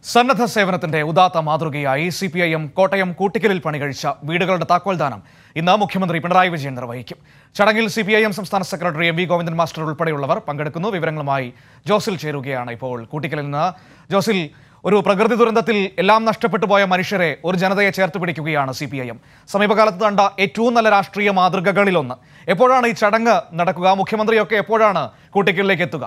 സന്നദ്ധ സേവനത്തിന്റെ ഉദാത്ത മാതൃകയായി C P I M Kottayam കൂട്ടിക്കലിൽ പണികഴിച്ച വീടുകളുടെ താക്കോൽദാനം ഇന്ന് മുഖ്യമന്ത്രി പിണറായി വിജയൻ നിർവഹിക്കും ചടങ്ങിൽ സി പി ഐ എം സംസ്ഥാന secretary M V Govindan master ഉൾപ്പെടെയുള്ളവർ പങ്കെടുക്കുന്നു വിവരങ്ങളുമായി ജോസിൽ ചേരുകയാണ് ഇപ്പോൾ കൂട്ടിക്കലിൽ നിന്ന് ജോസിൽ ഒരു പ്രകൃതി ദുരന്തത്തിൽ എല്ലാം നഷ്ടപ്പെട്ടു പോയ മനുഷ്യരെ ഒരു ജനതയെ ചേർത്ത് പിടിക്കുകയാണ് സി പി ഐ എം സമീപകാലത്ത് കണ്ട ഏറ്റവും നല്ല രാഷ്ട്രീയ മാതൃകകളിലൊന്ന് എപ്പോഴാണ് ഈ ചടങ്ങ് നടക്കുക മുഖ്യമന്ത്രിയൊക്കെ എപ്പോഴാണ് കൂട്ടിക്കലിലേക്ക് എത്തുക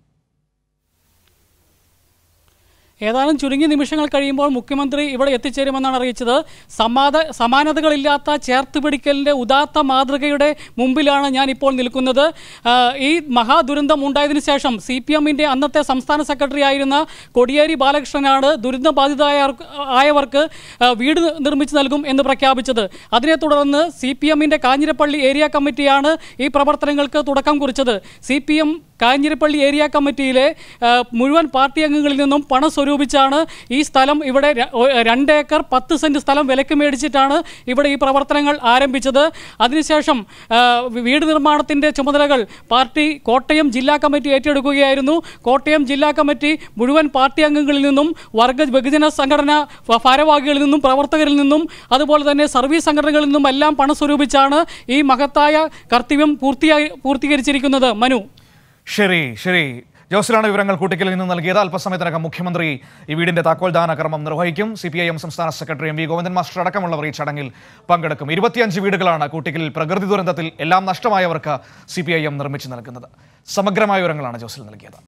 ഏതാനും ചുരുങ്ങിയ നിമിഷങ്ങൾ കഴിയുമ്പോൾ മുഖ്യമന്ത്രി ഇവിടെ എത്തിച്ചേരുമെന്നാണ് അറിയിച്ചത് സമാധ സമാനതകളില്ലാത്ത ചേർത്തുപിടിക്കലിൻ്റെ ഉദാത്ത മാതൃകയുടെ മുമ്പിലാണ് ഞാൻ ഇപ്പോൾ നിൽക്കുന്നത് ആ, ഈ മഹാദുരന്തം ഉണ്ടായതിനു ശേഷം സി പി എമ്മിൻ്റെ അന്നത്തെ സംസ്ഥാന സെക്രട്ടറി ആയിരുന്ന കൊടിയേരി ബാലകൃഷ്ണനാണ് ദുരന്തബാധിതരായ ആയവർക്ക് ആ, വീട് നിർമ്മിച്ചു നൽകും എന്ന് പ്രഖ്യാപിച്ചത് അതിനെ തുടർന്ന് സി പി എമ്മിൻ്റെ കാഞ്ഞിരപ്പള്ളി ഏരിയ കമ്മിറ്റിയാണ് ഈ പ്രവർത്തനങ്ങൾക്ക് തുടക്കം കുറിച്ചത് C P M Kanjirappally area കമ്മിറ്റിയിലെ ആ, മുഴുവൻ പാർട്ടി അംഗങ്ങളിൽ നിന്നും പണം സ്വരൂപിച്ചാണ് ഈ സ്ഥലം ഇവിടെ ര- ഒ- രണ്ട് ഏക്കർ പത്ത് സെന്റ് സ്ഥലം വിലക്ക് മേടിച്ചിട്ടാണ് ഇവിടെ ഈ പ്രവർത്തനങ്ങൾ ആരംഭിച്ചത് അതിനുശേഷം ആ, വീട് നിർമ്മാണത്തിന്റെ ചുമതലകൾ പാർട്ടി കോട്ടയം ജില്ലാ കമ്മിറ്റി ഏറ്റെടുക്കുകയായിരുന്നു കോട്ടയം ജില്ലാ കമ്മിറ്റി മുഴുവൻ പാർട്ടി അംഗങ്ങളിൽ നിന്നും വർഗ ബഹുജന സംഘടന ഫ- ഭാരവാഹികളിൽ നിന്നും പ്രവർത്തകരിൽ നിന്നും അതുപോലെ തന്നെ സർവീസ് സംഘടനകളിൽ നിന്നും എല്ലാം പണം സ്വരൂപിച്ചാണ് ഈ മഹത്തായ കർത്തവ്യം പൂർത്തിയായി പൂർത്തീകരിച്ചിരിക്കുന്നത് മനു ശരി ശരി ജോസിലാണ് വിവരങ്ങൾ കൂട്ടിക്കലിൽ നിന്ന് നൽകിയത് അല്പസമയത്തിനകം മുഖ്യമന്ത്രി ഈ വീടിന്റെ താക്കോൽദാന കർമ്മം നിർവഹിക്കും സി പി ഐ എം സംസ്ഥാന secretary M V Govindan master അടക്കമുള്ളവർ ഈ ചടങ്ങിൽ പങ്കെടുക്കും ഇരുപത്തിയഞ്ച് വീടുകളാണ് കൂട്ടിക്കലിൽ പ്രകൃതി ദുരന്തത്തിൽ എല്ലാം നഷ്ടമായവർക്ക് സി പി ഐ എം നിർമ്മിച്ചു നൽകുന്നത് സമഗ്രമായ വിവരങ്ങളാണ് ജോസിൽ നൽകിയത്